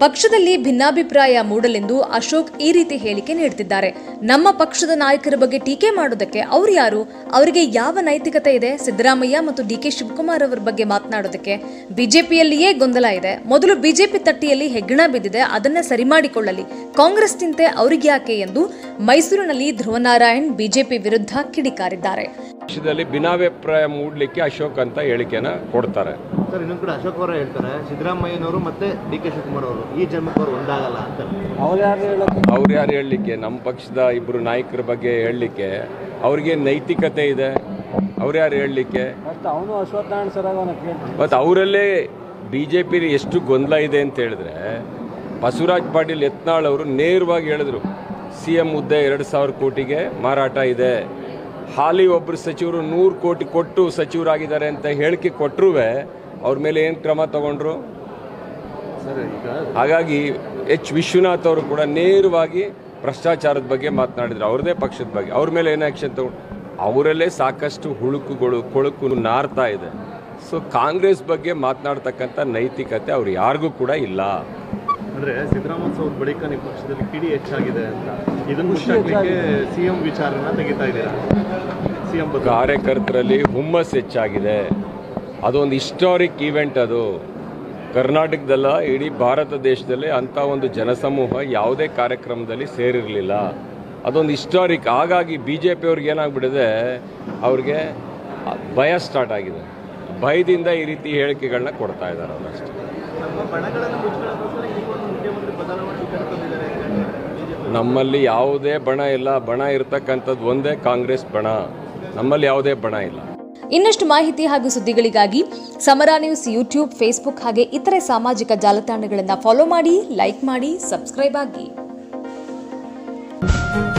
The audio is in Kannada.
ಪಕ್ಷದಲ್ಲಿ ಭಿನ್ನಾಭಿಪ್ರಾಯ ಮೂಡಲೆಂದು ಅಶೋಕ್ ಈ ರೀತಿ ಹೇಳಿಕೆ ನೀಡುತ್ತಿದ್ದಾರೆ ನಮ್ಮ ಪಕ್ಷದ ನಾಯಕರ ಬಗ್ಗೆ ಟೀಕೆ ಮಾಡೋದಕ್ಕೆ ಅವ್ರು ಯಾರು ಅವರಿಗೆ ಯಾವ ನೈತಿಕತೆ ಇದೆ ಸಿದ್ದರಾಮಯ್ಯ ಮತ್ತು ಡಿ ಕೆ ಶಿವಕುಮಾರ್ ಅವರ ಬಗ್ಗೆ ಮಾತನಾಡೋದಕ್ಕೆ ಬಿಜೆಪಿಯಲ್ಲಿಯೇ ಗೊಂದಲ ಇದೆ ಮೊದಲು ಬಿಜೆಪಿ ತಟ್ಟಿಯಲ್ಲಿ ಹೆಗ್ಗಣ ಬಿದ್ದಿದೆ ಅದನ್ನ ಸರಿ ಮಾಡಿಕೊಳ್ಳಲಿ ಕಾಂಗ್ರೆಸ್ ಚಿಂತೆ ಅವ್ರಿಗ್ಯಾಕೆ ಎಂದು ಮೈಸೂರಿನಲ್ಲಿ ಧ್ರುವನಾರಾಯಣ್ ಬಿಜೆಪಿ ವಿರುದ್ಧ ಕಿಡಿಕಾರಿದ್ದಾರೆ ಪಕ್ಷದಲ್ಲಿ ಭಿನ್ನಾಭಿಪ್ರಾಯ ಮೂಡಲಿಕ್ಕೆ ಅಶೋಕ್ ಅಂತ ಹೇಳಿಕೆನ ಕೊಡ್ತಾರೆ ಸರ್ ಇನ್ನೊಂದು ಕಡೆ ಅಶೋಕ್ ಅವರೇ ಹೇಳ್ತಾರೆ ಸಿದ್ದರಾಮಯ್ಯನವರು ಮತ್ತೆ ಡಿ ಕೆ ಶಿವಕುಮಾರ್ ಅವರು ಈ ಜನ್ಮಕ್ಕೆ ಅವರು ಒಂದಾಗಲ್ಲ ಅಂತ ಅವ್ರು ಯಾರು ಹೇಳಲಿಕ್ಕೆ ನಮ್ಮ ಪಕ್ಷದ ಇಬ್ಬರು ನಾಯಕರ ಬಗ್ಗೆ ಹೇಳಲಿಕ್ಕೆ ಅವ್ರಿಗೆ ನೈತಿಕತೆ ಇದೆ ಅವ್ರು ಯಾರು ಹೇಳಲಿಕ್ಕೆ ಅವನು ಅಶ್ವತ್ಥನಾರಾಯಣ ಸರ್ ಅವನ ಮತ್ತು ಅವರಲ್ಲೇ ಬಿ ಜೆ ಪಿಲಿ ಎಷ್ಟು ಗೊಂದಲ ಇದೆ ಅಂತ ಹೇಳಿದ್ರೆ ಬಸವರಾಜ್ ಪಾಟೀಲ್ ಯತ್ನಾಳ್ ಅವರು ನೇರವಾಗಿ ಹೇಳಿದ್ರು ಸಿ ಎಂ ಹುದ್ದೆ ಎರಡು ಸಾವಿರ ಕೋಟಿಗೆ ಮಾರಾಟ ಇದೆ ಹಾಲಿ ಒಬ್ಬರು ಸಚಿವರು ನೂರು ಕೋಟಿ ಕೊಟ್ಟು ಸಚಿವರಾಗಿದ್ದಾರೆ ಅಂತ ಹೇಳಿಕೆ ಕೊಟ್ಟರು ಅವ್ರ ಮೇಲೆ ಏನು ಕ್ರಮ ತಗೊಂಡ್ರು ಸರ್ ಈಗ ಹಾಗಾಗಿ ಎಚ್ ವಿಶ್ವನಾಥ್ ಅವರು ಕೂಡ ನೇರವಾಗಿ ಭ್ರಷ್ಟಾಚಾರದ ಬಗ್ಗೆ ಮಾತನಾಡಿದ್ರು ಅವ್ರದೇ ಪಕ್ಷದ ಬಗ್ಗೆ ಅವ್ರ ಮೇಲೆ ಏನು ಆ್ಯಕ್ಷನ್ ತಗೊಂಡು ಅವರಲ್ಲೇ ಸಾಕಷ್ಟು ಹುಳುಕುಗಳು ಕೊಳುಕು ನಾರ್ತಾ ಇದೆ ಸೊ ಕಾಂಗ್ರೆಸ್ ಬಗ್ಗೆ ಮಾತನಾಡ್ತಕ್ಕಂಥ ನೈತಿಕತೆ ಅವ್ರು ಯಾರಿಗೂ ಕೂಡ ಇಲ್ಲ ಅಂದ್ರೆ ಸಿದ್ದರಾಮಯ್ಯ ಬಳಿಕ ನಿಮ್ಮ ಪಕ್ಷದಲ್ಲಿ ಕಿಡಿ ಹೆಚ್ಚಾಗಿದೆ ಅಂತ ಇದನ್ನು ಮುಚ್ಚಾಕ್ಲಿಕ್ಕೆ ಸಿಎಂ ವಿಚಾರನ ತೆಗಿತಾ ಇದ್ದೀರಾ ಸಿಎಂ ಬದಲು ಕಾರ್ಯಕರ್ತರಲ್ಲಿ ಹುಮ್ಮಸ್ ಹೆಚ್ಚಾಗಿದೆ ಅದೊಂದು ಹಿಸ್ಟಾರಿಕ್ ಈವೆಂಟ್ ಅದು ಕರ್ನಾಟಕದಲ್ಲ ಇಡೀ ಭಾರತ ದೇಶದಲ್ಲಿ ಅಂಥ ಒಂದು ಜನಸಮೂಹ ಯಾವುದೇ ಕಾರ್ಯಕ್ರಮದಲ್ಲಿ ಸೇರಿರಲಿಲ್ಲ ಅದೊಂದು ಹಿಸ್ಟಾರಿಕ್ ಹಾಗಾಗಿ ಬಿ ಜೆ ಪಿಯವ್ರಿಗೆ ಏನಾಗ್ಬಿಟ್ಟಿದೆ ಅವ್ರಿಗೆ ಭಯ ಸ್ಟಾರ್ಟ್ ಆಗಿದೆ ಭಯದಿಂದ ಈ ರೀತಿ ಹೇಳಿಕೆಗಳನ್ನ ಕೊಡ್ತಾ ಇದ್ದಾರೆ ಅವರಷ್ಟೇ ನಮ್ಮ ಬಣಗಳನ್ನು ಮುಚ್ಕೊಳ್ಳೋಕ್ಕೋಸ್ಕರ ಈ ಒಂದು ಮುಖ್ಯಮಂತ್ರಿ ಬದಲಾವಣೆ ವಿಚಾರ ತಂದಿದ್ದಾರೆ ಬಿಜೆಪಿ ನಮ್ಮಲ್ಲಿ ಯಾವುದೇ ಬಣ ಇಲ್ಲ ಬಣ ಇರ್ತಕ್ಕಂಥದ್ದು ಒಂದೇ ಕಾಂಗ್ರೆಸ್ ಬಣ ನಮ್ಮಲ್ಲಿ ಯಾವುದೇ ಬಣ ಇಲ್ಲ ಇನ್ನಷ್ಟು ಮಾಹಿತಿ ಹಾಗೂ ಸುದ್ದಿಗಳಿಗಾಗಿ ಸಮರ ನ್ಯೂಸ್ ಯೂಟ್ಯೂಬ್ ಫೇಸ್ಬುಕ್ ಹಾಗೆ ಇತರೆ ಸಾಮಾಜಿಕ ಜಾಲತಾಣಗಳನ್ನು ಫಾಲೋ ಮಾಡಿ ಲೈಕ್ ಮಾಡಿ ಸಬ್ಸ್ಕ್ರೈಬ್ ಆಗಿ